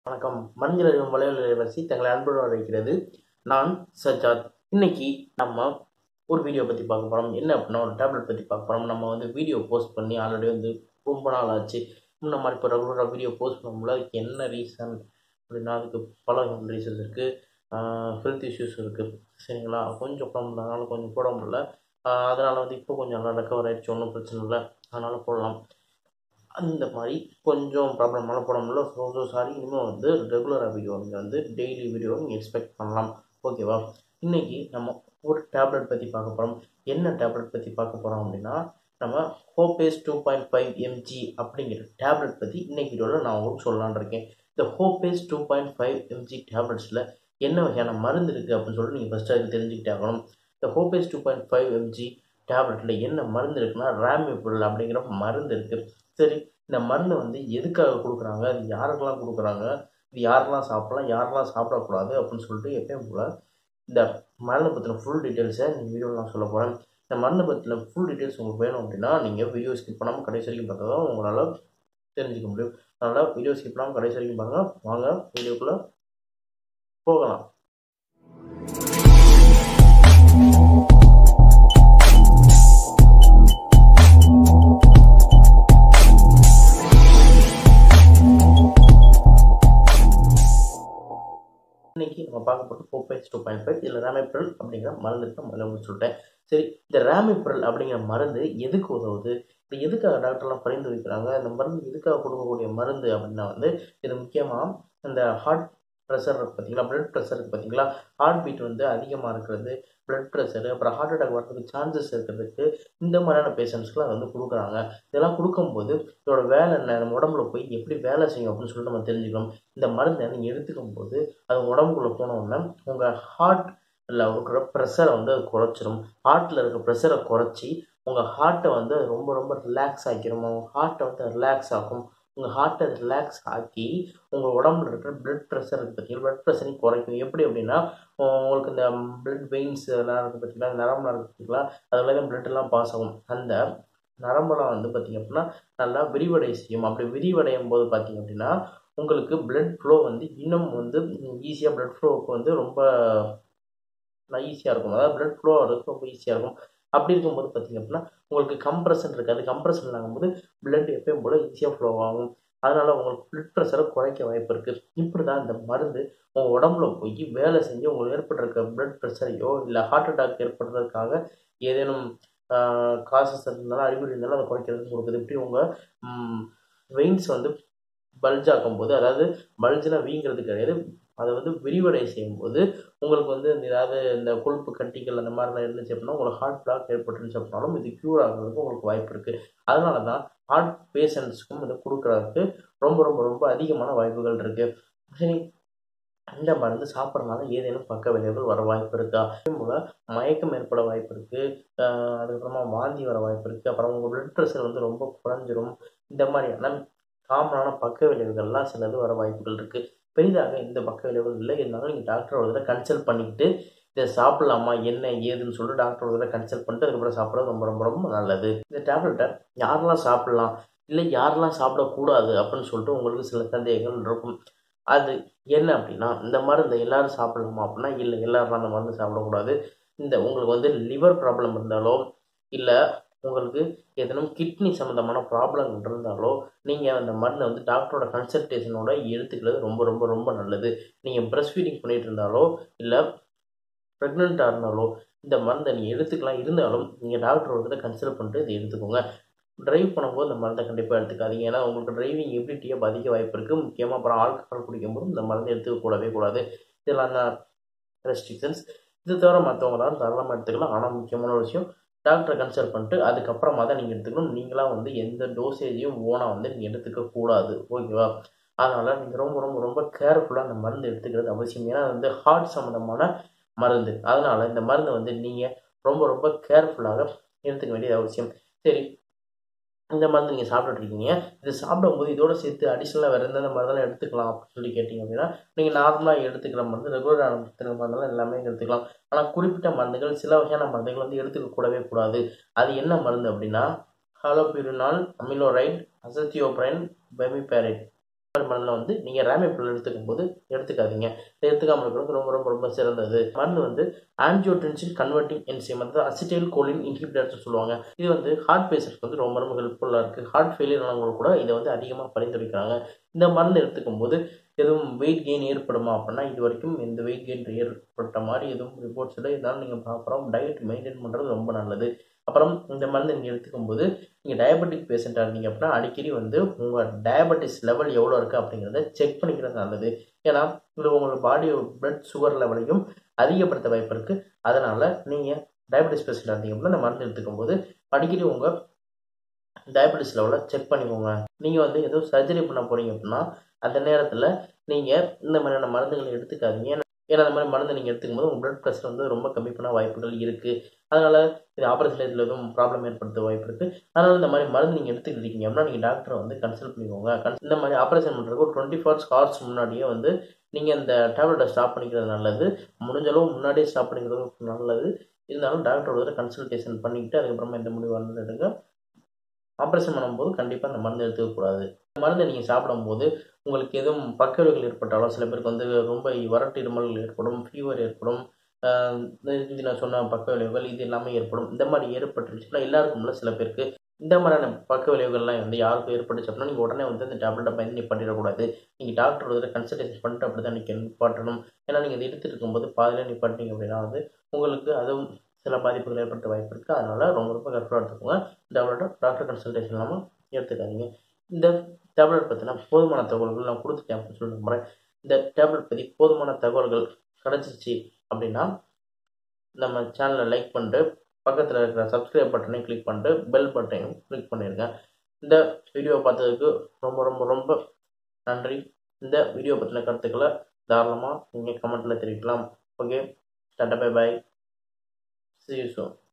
வணக்கம் மஞ்சள் அறிவும் வலைவலை வரிசை தங்களை அன்புடன் வரவேற்கிறது நான் சஜாத் இன்னைக்கு நம்ம ஒரு வீடியோ பற்றி பார்க்க போகிறோம் என்ன அப்படின்னா ஒரு டேப்லெட் பற்றி பார்க்க போகிறோம் நம்ம வந்து வீடியோ போஸ்ட் பண்ணி ஆல்ரெடி வந்து ரொம்ப நாள் ஆச்சு முன்ன மாதிரி இப்போ ரெகுலராக வீடியோ போஸ்ட் பண்ண முடியல அதுக்கு என்ன ரீசன் அப்படின்னா அதுக்கு பல ரீசன்ஸ் இருக்குது ஹெல்த் இஷ்யூஸ் இருக்குது சரிங்களா கொஞ்சம் ப்ராப்ளம்னால கொஞ்சம் போட முடியல அதனால் வந்து இப்போ கொஞ்சம் நல்லா ரெக்கவர் ஆகிடுச்சு ஒன்றும் பிரச்சனை இல்லை அதனால் போடலாம் அந்த மாதிரி கொஞ்சம் ப்ராப்ளமால போட முடியல ஸோ ஸோ சாரி இனிமேல் வந்து ரெகுலராக வீடியோ நீங்கள் வந்து டெய்லி வீடியோ நீங்கள் எக்ஸ்பெக்ட் பண்ணலாம் ஓகேவா இன்றைக்கி நம்ம ஒரு டேப்லெட் பற்றி பார்க்க போகிறோம் என்ன டேப்லெட் பற்றி பார்க்க போகிறோம் அப்படின்னா நம்ம Hopace two point five MG அப்படிங்கிற டேப்லெட் பற்றி இன்னைக்கு வீடியோவில் நான் உங்களுக்கு சொல்லலான்னு இருக்கேன் இந்த Hopace two point five MG டேப்லெட்ஸில் என்ன வகையான மருந்து இருக்குது அப்படின்னு சொல்லிட்டு நீங்கள் ஃபஸ்ட்டு அதுக்கு தெரிஞ்சுக்கிட்டே ஆகணும் இந்த Hopace two point five MG டேப்லெட்டில் என்ன மருந்து இருக்குன்னா ரேமிபுல் அப்படிங்கிற மருந்து இருக்குது சரி இந்த மருந்தை வந்து எதுக்காக கொடுக்குறாங்க அது யாருக்கெல்லாம் கொடுக்குறாங்க இது யாரெல்லாம் சாப்பிடலாம் யாரெல்லாம் சாப்பிடக்கூடாது அப்படின்னு சொல்லிட்டு எப்பயும் போல் இந்த மருந்தை பற்றின ஃபுல் டீட்டெயில்ஸை நீங்கள் வீடியோவில் நான் சொல்ல போகிறேன் இந்த மருந்தை பற்றின ஃபுல் டீட்டெயில்ஸ் உங்களுக்கு வேணும் அப்படின்னா நீங்கள் வீடியோ ஸ்கிப் பண்ணாமல் கடைசி வரைக்கும் பார்த்தா தான் உங்களால் தெரிஞ்சுக்க முடியும் அதனால் வீடியோ ஸ்கிப் பண்ணாமல் கடைசி வரைக்கும் பாருங்கள் வாங்க வீடியோக்குள்ளே போகலாம் இன்னைக்கு நம்ம பார்க்க போகிறது ஃபோர் டூ பாயிண்ட் ஃபைவ் இதில் ரேமிப்ரல் அப்படிங்கிற மருந்து இருக்கு முதல்ல உங்களுக்கு சொல்லிட்டேன் சரி இந்த ரேமிப்ரல் அப்படிங்கிற மருந்து எதுக்கு உதவுது இது எதுக்காக டாக்டர்லாம் பரிந்துரைக்கிறாங்க இந்த மருந்து எதுக்காக கொடுக்கக்கூடிய மருந்து அப்படின்னா வந்து இது முக்கியமாக இந்த ஹார்ட் ப்ரெஷர் இருக்குது பார்த்தீங்களா ப்ளட் ப்ரெஷர் இருக்குது பார்த்தீங்களா ஹார்ட் பீட் வந்து அதிகமாக இருக்கிறது ப்ளட் ப்ரெஷரு அப்புறம் ஹார்ட் அட்டாக் வர்றதுக்கு சான்சஸ் இருக்கிறதுக்கு இந்த மாதிரியான பேஷண்ட்ஸ்க்குலாம் வந்து கொடுக்குறாங்க இதெல்லாம் கொடுக்கும்போது இதோட வேலை என்ன நம்ம உடம்புல போய் எப்படி வேலை செய்யும் அப்படின்னு சொல்லிட்டு நம்ம தெரிஞ்சுக்கணும் இந்த மருந்தை நீங்கள் எடுத்துக்கும் போது அது உடம்புக்குள்ளே போனோடனே உங்கள் ஹார்ட்டில் இருக்கிற ப்ரெஷரை வந்து அது குறைச்சிரும் ஹார்ட்டில் இருக்கிற ப்ரெஷரை குறைச்சி உங்கள் ஹார்ட்டை வந்து அது ரொம்ப ரொம்ப ரிலாக்ஸ் ஆக்கிரும் உங்கள் ஹார்ட்டை வந்து ரிலாக்ஸ் ஆகும் உங்கள் ஹார்ட்டை ரிலாக்ஸ் ஆக்கி உங்கள் உடம்புல இருக்கிற பிளட் ப்ரெஷர் இருக்குது பார்த்தீங்கன்னா பிளட் ப்ரெஷரையும் குறைக்கும் எப்படி அப்படின்னா உங்களுக்கு இந்த பிளட் வெயின்ஸ் எல்லாம் இருக்குது பார்த்தீங்களா நரம்புலாம் இருக்குது பார்த்தீங்களா அதில் தான் பிளட்டெல்லாம் பாஸ் ஆகும் அந்த நரம்பெல்லாம் வந்து பார்த்திங்க அப்படின்னா நல்லா விரிவடை செய்யும் அப்படி விரிவடையும் போது பார்த்திங்க அப்படின்னா உங்களுக்கு பிளட் ஃப்ளோ வந்து இன்னும் வந்து ஈஸியாக பிளட் ஃப்ளோவுக்கு வந்து ரொம்ப ஈஸியாக இருக்கும் அதாவது பிளட் ஃப்ளோ ஆகிறதுக்கு ரொம்ப ஈஸியாக இருக்கும் அப்படி இருக்கும்போது பார்த்திங்க அப்படின்னா உங்களுக்கு கம்ப்ரெஷன் இருக்காது கம்ப்ரெஷன் ஆகும்போது பிளட் எப்பயும் போல் ஈஸியாக ஃப்ளோ ஆகும் அதனால் உங்களுக்கு பிளட் ப்ரெஷரை குறைக்க வாய்ப்பு இருக்குது இப்படி தான் இந்த மருந்து உங்கள் உடம்புல போய் வேலை செஞ்சு உங்களுக்கு ஏற்பட்டிருக்க பிளட் ப்ரெஷரையோ இல்லை ஹார்ட் அட்டாக் ஏற்படுறதுக்காக ஏதேனும் காசஸ் இருந்தாலும் அறிகுறி இருந்தாலும் அதை குறைக்கிறதுக்கு கொடுக்குது இப்படி உங்கள் வெயின்ஸ் வந்து பல்ஜ் ஆக்கும்போது அதாவது பல்ஜ்னால் வீங்கிறது கிடையாது அதை வந்து விரிவடை செய்யும்போது உங்களுக்கு வந்து இந்த ஏதாவது இந்த கொழுப்பு கட்டிகள் அந்த மாதிரிலாம் இருந்துச்சு அப்படின்னா உங்களுக்கு ஹார்ட் பிளாக் ஏற்பட்டுருந்துச்சு அப்படின்னாலும் இது க்யூர் ஆகிறதுக்கு உங்களுக்கு வாய்ப்பு இருக்குது அதனால தான் ஹார்ட் பேஷண்ட்ஸ்க்கும் இதை கொடுக்குறதுக்கு ரொம்ப ரொம்ப ரொம்ப அதிகமான வாய்ப்புகள் இருக்குது சரி இந்த மருந்து சாப்பிட்றதுனால ஏதேனும் பக்க விளைவுகள் வர வாய்ப்பு இருக்கா அதே போல் மயக்கம் ஏற்பட வாய்ப்பு இருக்குது அதுக்கப்புறமா வாந்தி வர வாய்ப்பு இருக்குது அப்புறம் உங்கள் பிளட் ப்ரெஷர் வந்து ரொம்ப குறைஞ்சிரும் இந்த மாதிரியான காமனான பக்க விளைவுகள்லாம் சிலது வர வாய்ப்புகள் இருக்குது பெரிதாக இந்த பக்க விளைவுகள் இல்லை இருந்தாலும் நீங்கள் டாக்டர் ஒரு தடவை கன்சல்ட் பண்ணிக்கிட்டு இதை சாப்பிட்லாமா என்ன ஏதுன்னு சொல்லிட்டு டாக்டர் ஒரு தடவை கன்சல்ட் பண்ணிட்டு அதுக்கப்புறம் சாப்பிட்றது ரொம்ப ரொம்ப ரொம்ப நல்லது இந்த டேப்லெட்டை யாரெல்லாம் சாப்பிட்லாம் இல்லை யாரெல்லாம் சாப்பிடக்கூடாது அப்படின்னு சொல்லிட்டு உங்களுக்கு சில சந்தேகங்கள் இருக்கும் அது என்ன அப்படின்னா இந்த மருந்து எல்லோரும் சாப்பிட்லாமா அப்படின்னா இல்லை எல்லோரும் அந்த மருந்து சாப்பிடக்கூடாது இந்த உங்களுக்கு வந்து லிவர் ப்ராப்ளம் இருந்தாலோ இல்லை உங்களுக்கு எதனும் கிட்னி சம்மந்தமான ப்ராப்ளம் இருந்தாலோ நீங்கள் அந்த மருந்தை வந்து டாக்டரோட கன்சல்டேஷனோட எடுத்துக்கிறது ரொம்ப ரொம்ப ரொம்ப நல்லது நீங்கள் ப்ரெஸ் ஃபீடிங் பண்ணிகிட்டு இருந்தாலோ இல்லை ப்ரெக்னெண்ட்டாக இருந்தாலோ இந்த மருந்தை நீங்கள் எடுத்துக்கலாம் இருந்தாலும் நீங்கள் டாக்டர் வந்து கன்சல்ட் பண்ணிட்டு இதை எடுத்துக்கோங்க ட்ரைவ் பண்ணும்போது இந்த மருந்தை கண்டிப்பாக எடுத்துக்காதீங்க ஏன்னா உங்களுக்கு டிரைவிங் எபிலிட்டியை பாதிக்க வாய்ப்பு இருக்குது முக்கியமாக அப்புறம் ஆல்கஹால் குடிக்கும்போது இந்த மருந்தை எடுத்துக்க கூடவே கூடாது இதெல்லாம் தான் ரெஸ்ட்ரிக்ஷன்ஸ் இது தவிர மற்றவங்களாம் தாராளமாக எடுத்துக்கலாம் ஆனால் முக்கியமான ஒரு விஷயம் டாக்டரை கன்சல்ட் பண்ணிட்டு அதுக்கப்புறமா தான் நீங்கள் எடுத்துக்கணும் நீங்களாம் வந்து எந்த டோசேஜையும் ஓனாக வந்து நீங்கள் எடுத்துக்கக்கூடாது ஓகேவா அதனால் நீங்கள் ரொம்ப ரொம்ப ரொம்ப கேர்ஃபுல்லாக அந்த மருந்து எடுத்துக்கிறது அவசியம் ஏன்னா வந்து ஹார்ட் சம்மந்தமான மருந்து அதனால் இந்த மருந்தை வந்து நீங்கள் ரொம்ப ரொம்ப கேர்ஃபுல்லாக எடுத்துக்க வேண்டியது அவசியம் சரி இந்த மருந்து நீங்கள் சாப்பிட்டுருக்கீங்க இது சாப்பிடும்போது இதோட சேர்த்து அடிஷ்னலாக வேறு எந்தெந்த மருந்தெல்லாம் எடுத்துக்கலாம் அப்படின்னு சொல்லி கேட்டிங்க அப்படின்னா நீங்கள் நார்மலாக எடுத்துக்கிற மருந்து ரெகுலராக எடுத்துக்கிற மருந்தெல்லாம் எல்லாமே எடுத்துக்கலாம் ஆனால் குறிப்பிட்ட மருந்துகள் சில வகையான மருந்துகள் வந்து எடுத்துக்க கூடவே கூடாது அது என்ன மருந்து அப்படின்னா ஹாலோபியூரினால் அமிலோரைட் அசத்தியோப்ரைன் பெமிபேரைட் மருந்தில் வந்து நீங்கள் ரேமிப்ரில் எடுத்துக்கும் போது எடுத்துக்காதீங்க இதை எடுத்துக்காமல் இருக்கிறது ரொம்ப ரொம்ப ரொம்ப சிறந்தது மருந்து வந்து ஆன்ஜியோடென்சின் கன்வெர்ட்டிங் என்சைம் வந்து அசிட்டைல் கோலின் இன்ஹிபிட்டர்ஸ் சொல்லுவாங்க இது வந்து ஹார்ட் பேஷண்ட்க்கு வந்து ரொம்ப ரொம்ப ஹெல்ப்ஃபுல்லாக இருக்குது ஹார்ட் ஃபெயிலியர் ஆனவங்க கூட இதை வந்து அதிகமாக பரிந்துரைக்கிறாங்க இந்த மருந்து எடுத்துக்கும் போது எதுவும் வெயிட் கெயின் ஏற்படுமா அப்படின்னா இது வரைக்கும் எந்த வெயிட் கெயின் ஏற்பட்ட மாதிரி எதுவும் ரிப்போர்ட்ஸ் இல்லை இதனால நீங்கள் ப்ராப்பராக டயட் மெயின்டைன் பண்ணுறது ரொம்ப நல்லது அப்புறம் இந்த மருந்து நீங்கள் எடுத்துக்கும் போது நீங்கள் டயபெட்டிக் பேஷண்ட்டாக இருந்தீங்க அப்படின்னா அடிக்கடி வந்து உங்கள் டயபெட்டிஸ் லெவல் எவ்வளோ இருக்குது அப்படிங்கிறத செக் பண்ணிக்கிறது நல்லது ஏன்னா இது உங்களோட பாடி பிளட் சுகர் லெவலையும் அதிகப்படுத்த வாய்ப்பு இருக்குது அதனால் நீங்கள் டயபெட்டிஸ் பேஷண்ட்டாக இருந்தீங்க அப்படின்னா இந்த மருந்து எடுத்துக்கும் போது அடிக்கடி உங்கள் டயபெட்டிஸ் லெவலை செக் பண்ணிக்கோங்க நீங்கள் வந்து ஏதோ சர்ஜரி பண்ண போகிறீங்க அப்படின்னா அந்த நேரத்தில் நீங்கள் இந்த மாதிரியான மருந்துகளை எடுத்துக்காதீங்க ஏன்னா அந்த மாதிரி மருந்து நீங்கள் எடுத்துக்கும் போது உங்கள் பிளட் ப்ரெஷர் வந்து ரொம்ப கம்மி பண்ண வாய்ப்புகள் இருக்குது அதனால் இது ஆப்ரேஷன் இதில் எதுவும் ப்ராப்ளம் ஏற்படுத்த வாய்ப்பு இருக்குது அதனால் இந்த மாதிரி மருந்து நீங்கள் எடுத்துக்கிட்டு இருக்கீங்க அப்படின்னா நீங்கள் டாக்டரை வந்து கன்சல்ட் பண்ணிக்கோங்க கன்ஸ் இந்த மாதிரி ஆப்ரேஷன் பண்ணுறதுக்கு ஒரு டுவெண்ட்டி ஃபோர் ஹவர்ஸ் முன்னாடியே வந்து நீங்கள் இந்த டேப்லெட்டை ஸ்டாப் பண்ணிக்கிறது நல்லது முடிஞ்ச அளவு முன்னாடியே ஸ்டாப் பண்ணிக்கிறது நல்லது இருந்தாலும் டாக்டரோட கன்சல்டேஷன் பண்ணிக்கிட்டு அதுக்கப்புறமா இந்த முடிவு வந்து எடுங்க ஆப்ரேஷன் பண்ணும்போது கண்டிப்பாக அந்த மருந்து எடுத்துக்கக்கூடாது இந்த மருந்தை நீங்கள் சாப்பிடும்போது உங்களுக்கு எதுவும் பக்கவிளைவுகள் ஏற்பட்டாலும் சில பேருக்கு வந்து ரொம்ப வறட்டு இருமல் ஏற்படும் ஃபீவர் ஏற்படும் இது நான் சொன்ன பக்க விளைவுகள் இது எல்லாமே ஏற்படும் இந்த மாதிரி ஏற்பட்டுருச்சுன்னா எல்லாருக்கும்ல சில பேருக்கு இந்த மாதிரியான பக்க விளைவுகள்லாம் வந்து யாருக்கும் ஏற்பட்டுச்சு அப்படின்னா நீங்கள் உடனே வந்து அந்த டேப்லெட்டை பயந்து நிப்பாட்டிடக்கூடாது நீங்கள் டாக்டர் வந்து கன்சல்டேஷன் பண்ணிட்டு அப்படி தான் நீங்கள் நிப்பாட்டணும் ஏன்னா நீங்கள் இதை எடுத்துகிட்டு இருக்கும்போது பாதியில் நிப்பாட்டிங்க அப்படின்னா வந்து உங்களுக்கு அதுவும் சில பாதிப்புகள் ஏற்படுத்த வாய்ப்பு இருக்குது அதனால் ரொம்ப ரொம்ப கரெக்டாக எடுத்துக்கோங்க டேப்லெட்டை டாக்டர் கன்சல்டேஷன் இல்லாமல் எடுத்துக்காதீங்க இந்த டேப்லெட் பற்றின போதுமான தகவல்கள் நான் கொடுத்துட்டேன் அப்படின்னு சொல்லி நம்புகிறேன் இந்த டேப்லெட் பற்றி போதுமான தகவல்கள் கிடச்சிச்சு அப்படின்னா நம்ம சேனலை லைக் பண்ணிட்டு பக்கத்தில் இருக்கிற சப்ஸ்கிரைப் பட்டனையும் கிளிக் பண்ணிட்டு பெல் பட்டனையும் கிளிக் பண்ணிடுங்க இந்த வீடியோ பார்த்ததுக்கு ரொம்ப ரொம்ப ரொம்ப நன்றி இந்த வீடியோ பற்றின கருத்துக்களை தாராளமாக நீங்கள் கமெண்ட்டில் தெரிவிக்கலாம் okay tata bye bye see you soon